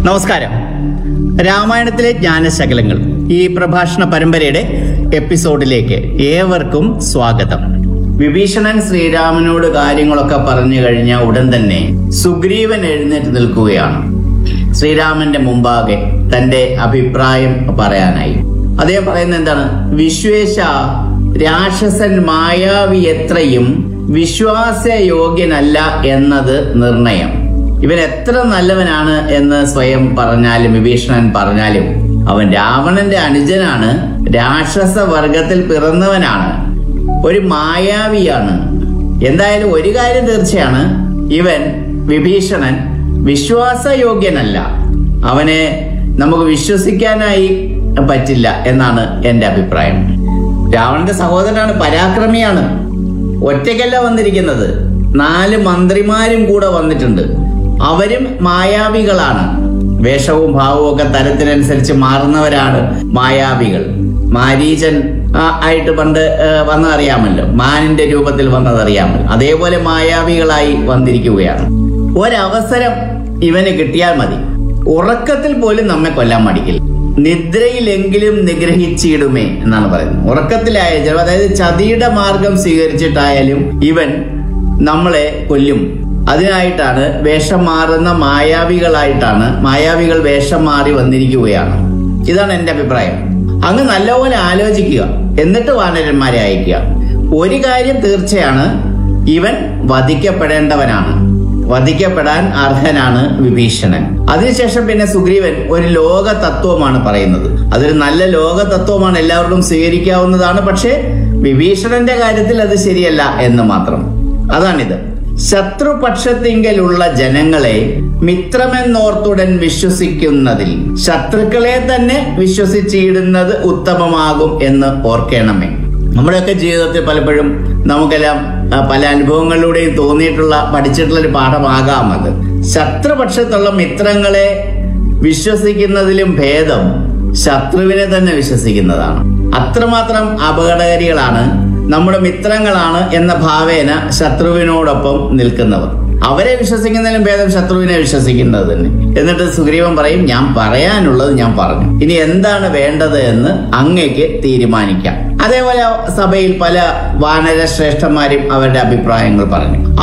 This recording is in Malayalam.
നമസ്കാരം രാമായണത്തിലെ ജ്ഞാനശകലങ്ങൾ ഈ പ്രഭാഷണ പരമ്പരയുടെ എപ്പിസോഡിലേക്ക് ഏവർക്കും സ്വാഗതം വിഭീഷണൻ ശ്രീരാമനോട് കാര്യങ്ങളൊക്കെ പറഞ്ഞു കഴിഞ്ഞ ഉടൻ തന്നെ സുഗ്രീവൻ എഴുന്നേറ്റ് നിൽക്കുകയാണ് ശ്രീരാമന്റെ മുമ്പാകെ തന്റെ അഭിപ്രായം പറയാനായി അദ്ദേഹം പറയുന്നത് എന്താണ് വിശ്വേശ രാക്ഷസൻ മായാവി എത്രയും വിശ്വാസയോഗ്യനല്ല എന്നത് നിർണയം ഇവൻ എത്ര നല്ലവനാണ് എന്ന് സ്വയം പറഞ്ഞാലും വിഭീഷണൻ പറഞ്ഞാലും അവൻ രാവണന്റെ അനുജനാണ് രാക്ഷസ വർഗത്തിൽ പിറന്നവനാണ് ഒരു മായാവിയാണ് എന്തായാലും ഒരു കാര്യം തീർച്ചയാണ് ഇവൻ വിഭീഷണൻ വിശ്വാസയോഗ്യനല്ല അവനെ നമുക്ക് വിശ്വസിക്കാനായി പറ്റില്ല എന്നാണ് എന്റെ അഭിപ്രായം രാവണന്റെ സഹോദരനാണ് പരാക്രമിയാണ് ഒറ്റയ്ക്കല്ല വന്നിരിക്കുന്നത് നാല് മന്ത്രിമാരും കൂടെ വന്നിട്ടുണ്ട് അവരും മായാവികളാണ് വേഷവും ഭാവവും ഒക്കെ തരത്തിനനുസരിച്ച് മാറുന്നവരാണ് മായാവികൾ മാരീചൻ ആ, ആയിട്ട് പണ്ട് ആ, വന്നതറിയാമല്ലോ മാനിന്റെ രൂപത്തിൽ വന്നതറിയാമല്ലോ അതേപോലെ മായാവികളായി വന്നിരിക്കുകയാണ് ഒരവസരം ഇവന് കിട്ടിയാൽ മതി ഉറക്കത്തിൽ പോലും നമ്മെ കൊല്ലാൻ മടിക്കില്ല നിദ്രയിലെങ്കിലും നിഗ്രഹിച്ചിടുമേ എന്നാണ് പറയുന്നത് ഉറക്കത്തിലായാലും അതായത് ചതിയുടെ മാർഗം സ്വീകരിച്ചിട്ടായാലും ഇവൻ നമ്മളെ കൊല്ലും അതിനായിട്ടാണ് വേഷം മാറുന്ന മായാവികളായിട്ടാണ് മായാവികൾ വേഷം മാറി വന്നിരിക്കുകയാണ് ഇതാണ് എന്റെ അഭിപ്രായം അങ്ങ് നല്ലപോലെ ആലോചിക്കുക എന്നിട്ട് വാനരന്മാരെ അയക്കുക ഒരു കാര്യം തീർച്ചയാണ് ഇവൻ വധിക്കപ്പെടേണ്ടവനാണ് വധിക്കപ്പെടാൻ അർഹനാണ് വിഭീഷണൻ അതിനുശേഷം പിന്നെ സുഗ്രീവൻ ഒരു ലോക തത്വമാണ് പറയുന്നത് അതൊരു നല്ല ലോക തത്വമാണ് എല്ലാവർക്കും സ്വീകരിക്കാവുന്നതാണ് പക്ഷേ വിഭീഷണന്റെ കാര്യത്തിൽ അത് ശരിയല്ല എന്ന് മാത്രം അതാണിത് ശത്രുപക്ഷത്തിങ്കലുള്ള ജനങ്ങളെ മിത്രമെന്നോർത്തുടൻ വിശ്വസിക്കുന്നതിൽ ശത്രുക്കളെ തന്നെ വിശ്വസിച്ചിടുന്നത് ഉത്തമമാകും എന്ന് ഓർക്കണമേ നമ്മുടെയൊക്കെ ജീവിതത്തിൽ പലപ്പോഴും നമുക്കെല്ലാം ആ, പല അനുഭവങ്ങളിലൂടെയും തോന്നിയിട്ടുള്ള പഠിച്ചിട്ടുള്ള ഒരു പാഠമാകാം അത് ശത്രുപക്ഷത്തുള്ള മിത്രങ്ങളെ വിശ്വസിക്കുന്നതിലും ഭേദം ശത്രുവിനെ തന്നെ വിശ്വസിക്കുന്നതാണ് അത്രമാത്രം അപകടകാരികളാണ് നമ്മുടെ മിത്രങ്ങളാണ് എന്ന ഭാവേന ശത്രുവിനോടൊപ്പം നിൽക്കുന്നവർ അവരെ വിശ്വസിക്കുന്നതിലും ഭേദം ശത്രുവിനെ വിശ്വസിക്കുന്നത് തന്നെ എന്നിട്ട് സുഗ്രീവൻ പറയും ഞാൻ പറയാനുള്ളത് ഞാൻ പറഞ്ഞു ഇനി എന്താണ് വേണ്ടത് എന്ന് അങ്ങയ്ക്ക് തീരുമാനിക്കാം അതേപോലെ സഭയിൽ പല വാനര ശ്രേഷ്ഠന്മാരും അവരുടെ അഭിപ്രായങ്ങൾ പറഞ്ഞു